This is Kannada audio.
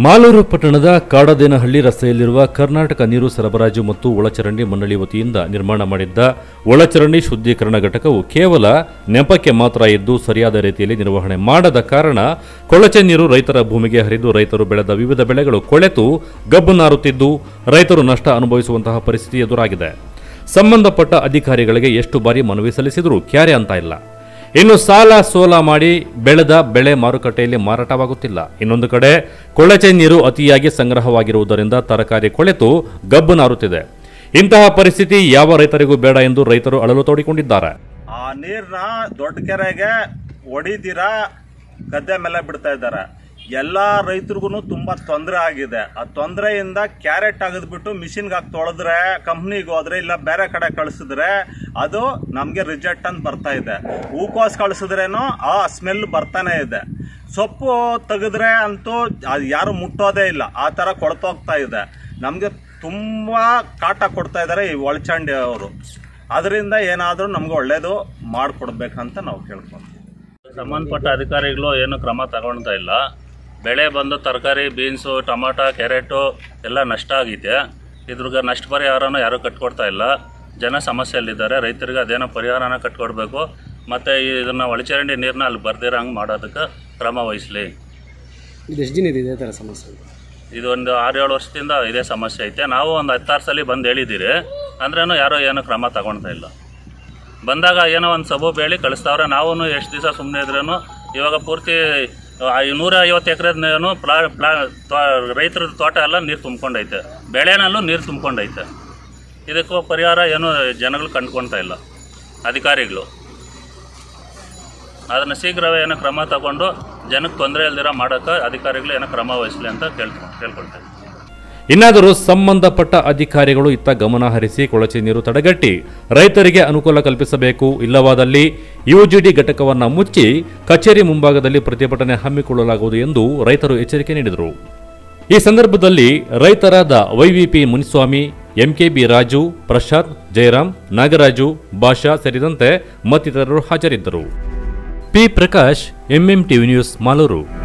ಮಾಲೂರು ಪಟ್ಟಣದ ಕಾಡದೇನಹಳ್ಳಿ ರಸ್ತೆಯಲ್ಲಿರುವ ಕರ್ನಾಟಕ ನೀರು ಸರಬರಾಜು ಮತ್ತು ಒಳಚರಂಡಿ ಮಂಡಳಿ ವತಿಯಿಂದ ನಿರ್ಮಾಣ ಮಾಡಿದ್ದ ಒಳಚರಂಡಿ ಶುದ್ಧೀಕರಣ ಘಟಕವು ಕೇವಲ ನೆಪಕ್ಕೆ ಮಾತ್ರ ಇದ್ದು ಸರಿಯಾದ ರೀತಿಯಲ್ಲಿ ನಿರ್ವಹಣೆ ಮಾಡದ ಕಾರಣ ಕೊಳಚೆ ನೀರು ರೈತರ ಭೂಮಿಗೆ ಹರಿದು ರೈತರು ಬೆಳೆದ ವಿವಿಧ ಬೆಳೆಗಳು ಕೊಳೆತು ಗಬ್ಬು ನಾರುತ್ತಿದ್ದು ರೈತರು ನಷ್ಟ ಅನುಭವಿಸುವಂತಹ ಪರಿಸ್ಥಿತಿ ಎದುರಾಗಿದೆ ಸಂಬಂಧಪಟ್ಟ ಅಧಿಕಾರಿಗಳಿಗೆ ಎಷ್ಟು ಬಾರಿ ಮನವಿ ಸಲ್ಲಿಸಿದರೂ ಕ್ಯಾರೆ ಅಂತ ಇಲ್ಲ ಇನ್ನು ಸಾಲ ಸೋಲ ಮಾಡಿ ಬೆಳೆದ ಬೆಳೆ ಮಾರುಕಟ್ಟೆಯಲ್ಲಿ ಮಾರಾಟವಾಗುತ್ತಿಲ್ಲ ಇನ್ನೊಂದು ಕಡೆ ಕೊಳಚೆ ನೀರು ಅತಿಯಾಗಿ ಸಂಗ್ರಹವಾಗಿರುವುದರಿಂದ ತರಕಾರಿ ಕೊಳೆತು ಗಬ್ಬು ನಾರುತ್ತಿದೆ ಇಂತಹ ಪರಿಸ್ಥಿತಿ ಯಾವ ರೈತರಿಗೂ ಬೇಡ ಎಂದು ರೈತರು ಅಳಲು ತೋಡಿಕೊಂಡಿದ್ದಾರೆ ಆ ನೀರ್ನ ದೊಡ್ಡ ಕೆರೆಗೆ ಹೊಡಿದಿರ ಗದ್ದೆ ಮೇಲೆ ಬಿಡ್ತಾ ಇದ್ದಾರೆ ಎಲ್ಲಾ ರೈತರಿಗೂ ತುಂಬಾ ತೊಂದರೆ ಆಗಿದೆ ಆ ತೊಂದರೆಯಿಂದ ಕ್ಯಾರೆಟ್ ತೆಗೆದ್ಬಿಟ್ಟು ಮಿಷಿನ್ಗೆ ಹಾಕಿ ತೊಳೆದ್ರೆ ಕಂಪ್ನಿಗೆ ಹೋದ್ರೆ ಇಲ್ಲ ಬೇರೆ ಕಡೆ ಕಳಿಸಿದ್ರೆ ಅದು ನಮಗೆ ರಿಜೆಕ್ಟ್ ಅಂತ ಬರ್ತಾ ಇದೆ ಹೂಕೋಸ್ ಕಳಿಸಿದ್ರೇನು ಆ ಸ್ಮೆಲ್ ಬರ್ತಾನೆ ಇದೆ ಸೊಪ್ಪು ತೆಗೆದ್ರೆ ಅಂತೂ ಅದು ಯಾರು ಮುಟ್ಟೋದೇ ಇಲ್ಲ ಆ ಥರ ಕೊಳ್ತೋಗ್ತಾ ಇದೆ ನಮಗೆ ತುಂಬಾ ಕಾಟ ಕೊಡ್ತಾ ಇದ್ದಾರೆ ಈ ಒಳಚಂಡಿ ಅವರು ಅದರಿಂದ ಏನಾದರೂ ನಮ್ಗೆ ಒಳ್ಳೇದು ಮಾಡಿಕೊಡ್ಬೇಕಂತ ನಾವು ಕೇಳ್ಕೊಂತೀವಿ ಸಂಬಂಧಪಟ್ಟ ಅಧಿಕಾರಿಗಳು ಏನು ಕ್ರಮ ತಗೊಳ್ತಾ ಇಲ್ಲ ಬೆಳೆ ಬಂದು ತರಕಾರಿ ಬೀನ್ಸು ಟೊಮಾಟೊ ಕ್ಯಾರೆಟು ಎಲ್ಲ ನಷ್ಟ ಆಗಿದೆ ಇದ್ರಿಗೆ ನಷ್ಟ ಪರಿಹಾರನೂ ಯಾರೂ ಕಟ್ಕೊಡ್ತಾ ಇಲ್ಲ ಜನ ಸಮಸ್ಯೆಯಲ್ಲಿದ್ದಾರೆ ರೈತರಿಗೆ ಅದೇನೋ ಪರಿಹಾರನ ಕಟ್ಕೊಡ್ಬೇಕು ಮತ್ತು ಇದನ್ನು ಒಳಚರಂಡಿ ನೀರನ್ನ ಅಲ್ಲಿ ಬರ್ದಿರಂಗೆ ಮಾಡೋದಕ್ಕೆ ಕ್ರಮ ವಹಿಸಲಿ ಇದು ಎಷ್ಟು ದಿನ ಇದೆ ಇದೇ ಥರ ಸಮಸ್ಯೆ ಇದು ಒಂದು ಆರು ಏಳು ವರ್ಷದಿಂದ ಇದೇ ಸಮಸ್ಯೆ ಐತೆ ನಾವು ಒಂದು ಹತ್ತಾರು ಸಲ ಬಂದು ಹೇಳಿದ್ದೀರಿ ಅಂದ್ರೂ ಯಾರೋ ಏನೋ ಕ್ರಮ ತಗೊಳ್ತಾ ಇಲ್ಲ ಬಂದಾಗ ಏನೋ ಒಂದು ಸಬು ಬೇಳಿ ಕಳಿಸ್ತಾವ್ರೆ ನಾವು ಎಷ್ಟು ದಿವಸ ಸುಮ್ಮನೆ ಇದ್ರೂ ಇವಾಗ ಪೂರ್ತಿ ಆ, ಈ ನೂರ ಐವತ್ತು ಎಕರೆದೇನು ಪ್ಲಾ ಪ್ಲಾ ರೈತರ ತೋಟ ಎಲ್ಲ ನೀರು ತುಂಬ್ಕೊಂಡೈತೆ ಬೆಳೆನಲ್ಲೂ ನೀರು ತುಂಬ್ಕೊಂಡೈತೆ ಇದಕ್ಕೂ ಪರಿಹಾರ ಏನು ಜನಗಳು ಕಂಡ್ಕೊಳ್ತಾ ಇಲ್ಲ ಅಧಿಕಾರಿಗಳು ಅದನ್ನು ಶೀಘ್ರವೇ ಏನೋ ಕ್ರಮ ತಗೊಂಡು ಜನಕ್ಕೆ ತೊಂದರೆ ಇಲ್ದಿರ ಮಾಡೋಕ್ಕೆ ಅಧಿಕಾರಿಗಳು ಏನೋ ಕ್ರಮ ವಹಿಸಲಿ ಅಂತ ಕೇಳ್ಕೊ ಕೇಳ್ಕೊಳ್ತೇವೆ ಇನ್ನಾದರೂ ಸಂಬಂಧಪಟ್ಟ ಅಧಿಕಾರಿಗಳು ಇತ್ತ ಗಮನ ಹರಿಸಿ ಕೊಳಚೆ ನೀರು ತಡೆಗಟ್ಟಿ ರೈತರಿಗೆ ಅನುಕೂಲ ಕಲ್ಪಿಸಬೇಕು ಇಲ್ಲವಾದಲ್ಲಿ ಯುಜಿಡಿ ಘಟಕವನ್ನು ಮುಚ್ಚಿ ಕಚೇರಿ ಮುಂಭಾಗದಲ್ಲಿ ಪ್ರತಿಭಟನೆ ಹಮ್ಮಿಕೊಳ್ಳಲಾಗುವುದು ಎಂದು ರೈತರು ಎಚ್ಚರಿಕೆ ನೀಡಿದರು ಈ ಸಂದರ್ಭದಲ್ಲಿ ರೈತರಾದ ವೈವಿಪಿ ಮುನಿಸ್ವಾಮಿ ಎಂಕೆಬಿ ರಾಜು ಪ್ರಶಾಂತ್ ಜಯರಾಮ್ ನಾಗರಾಜು ಭಾಷಾ ಸೇರಿದಂತೆ ಮತ್ತಿತರರು ಹಾಜರಿದ್ದರು P Prakash MM TV news Malur